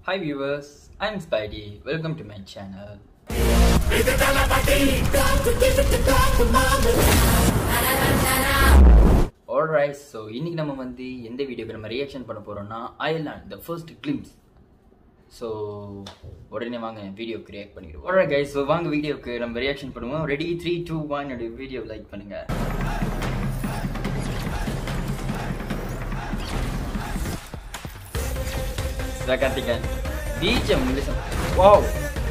Hi viewers, I'm Spidey. Welcome to my channel. Alright, so இன்னைக்கு நம்ம வந்து எந்த வீடியோக்கு நம்ம ரியாக்ஷன் பண்ண போறோம்னா Ayalaan the first glimpse so உடனே வாங்க வீடியோக்கு ரியாக்ட் பண்ணிடுவோம் alright guys ஸோ வாங்க வீடியோக்கு நம்ம ரியாக்ஷன் பண்ணுவோம் ready three two one video like பண்ணுங்க சிவகார்த்திகேயன் பீஜம் வாவ்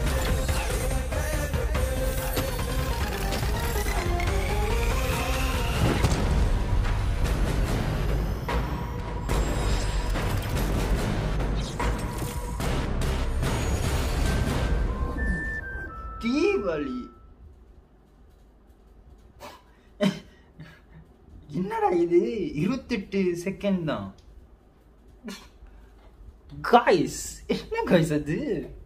தீபாவளி என்னடா இது இருபத்தெட்டு செகண்ட் தான் காய்ஸ் என்ன காய்ஸ் அது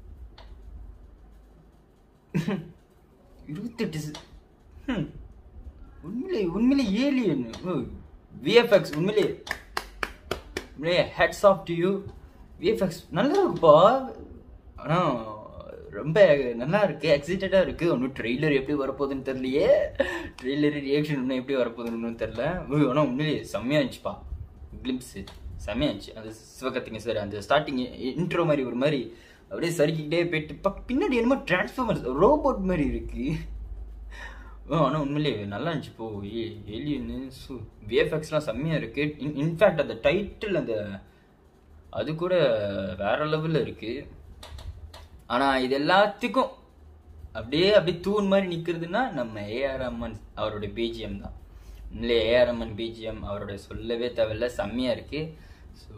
இருபத்தெட்டு se- ஹம். உண்மையிலே உண்மையிலே ஏலியன் விஎஃப்எக்ஸ் உண்மையிலே உண்மையிலே hats off to you VFX நல்லா இருக்குப்பா ஆனால் ரொம்ப நல்லா இருக்கு எக்ஸைட்டடாக இருக்கு ஒன்றும் ட்ரெய்லர் எப்படி வரப்போகுதுன்னு தெரியலையே ட்ரெய்லர் ரியாக்ஷன் இன்னும் எப்படி வரப்போகுதுன்னு தெரில ஆனால் உண்மையிலே செம்மையாக இருந்துச்சுப்பா கிளிம்ஸு செம்மையாக இருந்துச்சு அந்த சிவகத்திங்க சார் அந்த ஸ்டார்டிங் இன்ட்ரோ மாதிரி ஒரு மாதிரி அப்படியே சறுக்கிக்கிட்டே போயிட்டு பக் பின்னாடி என்னமோ டிரான்ஸ்ஃபார்மர்ஸ் ரோபோட் மாதிரி இருக்கு ஆனால் உண்மையிலே நல்லா இருந்துச்சு போ ஏ ஏலியன்னு சு விஎஃப்எக்ஸ்லாம் செம்மையாக இருக்கு இன் இன்ஃபேக்ட் அந்த டைட்டில் அந்த அது கூட வேற லெவலில் இருக்கு ஆனால் இது எல்லாத்துக்கும் அப்படியே அப்படியே தூண் மாதிரி நிற்கிறதுனா நம்ம ஏஆர் ரஹ்மான் அவருடைய பிஜிஎம் தான் இல்லை ஏஆர் ரஹ்மான் பிஜிஎம் அவருடைய சொல்லவே தேவையில்ல செம்மையாக இருக்கு ஸோ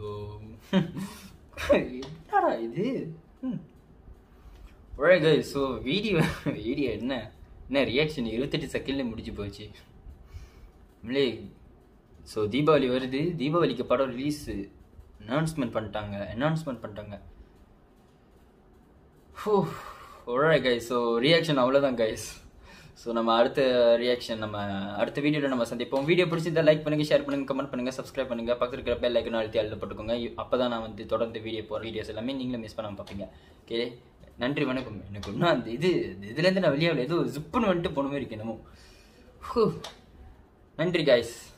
என்னடா இது ஒழகு ஸோ வீடியோ வீடியோ என்ன என்ன ரியாக்ஷன் இருபத்தெட்டு செகண்ட்ல முடிஞ்சு போச்சு இல்லை ஸோ தீபாவளி வருது தீபாவளிக்கு படம் ரிலீஸ் அனௌன்ஸ்மெண்ட் பண்ணிட்டாங்க அனௌன்ஸ்மெண்ட் பண்ணிட்டாங்க ஒழாய் கைஸ் ஸோ ரியாக்ஷன் அவ்வளோதான் கைஸ் ஸோ நம்ம அடுத்த ரியாக்ஷன் நம்ம அடுத்த வீடியோவில் நம்ம சந்திப்போம் வீடியோ பிடிச்சிருந்தா லைக் பண்ணுங்க ஷேர் பண்ணுங்க கமெண்ட் பண்ணுங்க சப்ஸ்கிரைப் பண்ணுங்க பக்கத்தில் இருக்கிற பெல் ஐக்கன் அழுத்தி அழுத்த போட்டுக்கோங்க அப்போ தான் நான் வந்து தொடர்ந்து வீடியோ போகிற வீடியோஸ் எல்லாமே நீங்களும் மிஸ் பண்ணாமல் பார்ப்பீங்க ஓகே நன்றி வணக்கம் எனக்கு இன்னும் அந்த இது இதுலேருந்து நான் வெளியாகல ஏதோ ஜிப்புன்னு வந்துட்டு போன மாதிரி இருக்கு என்னமோ ஹூ. நன்றி கைஸ்